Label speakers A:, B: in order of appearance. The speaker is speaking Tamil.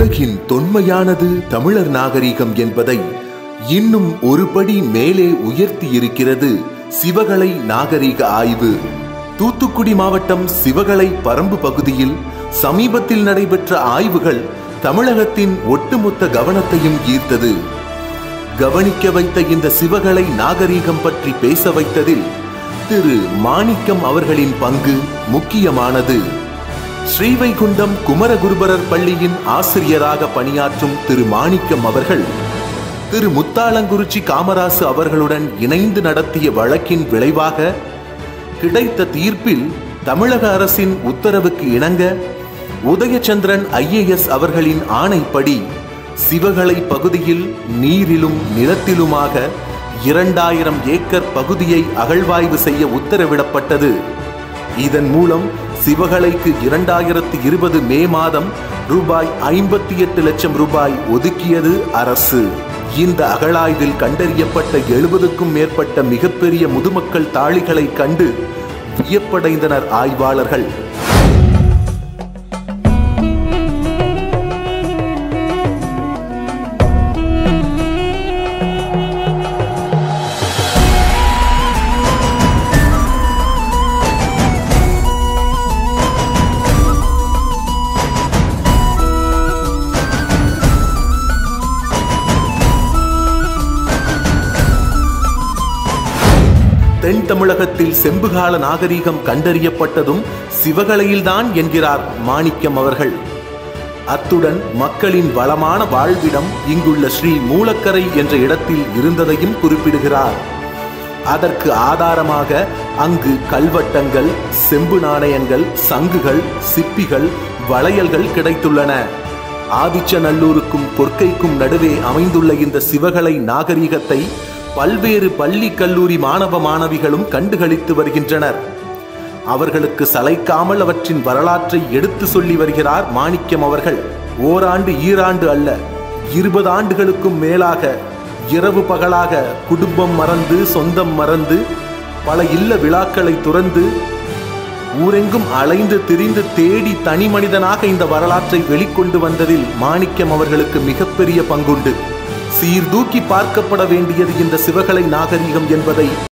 A: உலகின் தொன்மையானது தமிழர் நாகரிகம் என்பதை இன்னும் ஒருபடி மேலே உயர்த்தி இருக்கிறது சிவகலை நாகரிக ஆய்வு தூத்துக்குடி மாவட்டம் சிவகலை பரம்பு பகுதியில் சமீபத்தில் நடைபெற்ற ஆய்வுகள் தமிழகத்தின் ஒட்டுமொத்த கவனத்தையும் ஈர்த்தது கவனிக்க வைத்த இந்த சிவகலை நாகரிகம் பற்றி பேச வைத்ததில் திரு மாணிக்கம் அவர்களின் பங்கு முக்கியமானது ஸ்ரீவைகுண்டம் குமரகுருபரர் பள்ளியின் ஆசிரியராக பணியாற்றும் திரு மாணிக்கம் அவர்கள் திரு முத்தாளங்குறிச்சி காமராசு அவர்களுடன் இணைந்து நடத்திய வழக்கின் விளைவாக கிடைத்த தீர்ப்பில் தமிழக அரசின் உத்தரவுக்கு இணங்க உதயச்சந்திரன் ஐஏஎஸ் அவர்களின் ஆணைப்படி சிவகலை பகுதியில் நீரிலும் நிலத்திலுமாக இரண்டாயிரம் ஏக்கர் பகுதியை அகழ்வாய்வு செய்ய உத்தரவிடப்பட்டது இதன் மூலம் சிவகலைக்கு இரண்டாயிரத்தி இருபது மே மாதம் ரூபாய் ஐம்பத்தி எட்டு லட்சம் ரூபாய் ஒதுக்கியது அரசு இந்த அகழாய்வில் கண்டறியப்பட்ட எழுபதுக்கும் மேற்பட்ட மிகப்பெரிய முதுமக்கள் தாளிகளை கண்டு வியப்படைந்தனர் ஆய்வாளர்கள் தென் தமிழகத்தில் செம்புகால நாகரிகம் கண்டறியப்பட்டதும் சிவகலையில்தான் என்கிறார் மாணிக்கம் அவர்கள் அத்துடன் மக்களின் வளமான வாழ்விடம் இங்குள்ள ஸ்ரீ மூலக்கரை என்ற இடத்தில் இருந்ததையும் குறிப்பிடுகிறார் அதற்கு ஆதாரமாக அங்கு கல்வட்டங்கள் செம்பு நாணயங்கள் சங்குகள் சிப்பிகள் வளையல்கள் கிடைத்துள்ளன ஆதிச்சநல்லூருக்கும் கொற்கைக்கும் நடுவே அமைந்துள்ள இந்த சிவகலை நாகரிகத்தை பல்வேறு பள்ளி கல்லூரி மாணவ மாணவிகளும் கண்டுகளித்து வருகின்றனர் அவர்களுக்கு சளைக்காமல் அவற்றின் வரலாற்றை எடுத்து சொல்லி வருகிறார் மாணிக்கம் அவர்கள் ஓராண்டு ஈராண்டு அல்ல இருபது ஆண்டுகளுக்கும் மேலாக இரவு பகலாக குடும்பம் மறந்து சொந்தம் மறந்து பல இல்ல விழாக்களை துறந்து ஊரெங்கும் அலைந்து திரிந்து தேடி தனி மனிதனாக இந்த வரலாற்றை வெளிக்கொண்டு வந்ததில் மாணிக்கம் அவர்களுக்கு மிகப்பெரிய பங்குண்டு சீர்தூக்கி பார்க்கப்பட வேண்டியது இந்த சிவகலை நாகரிகம் என்பதை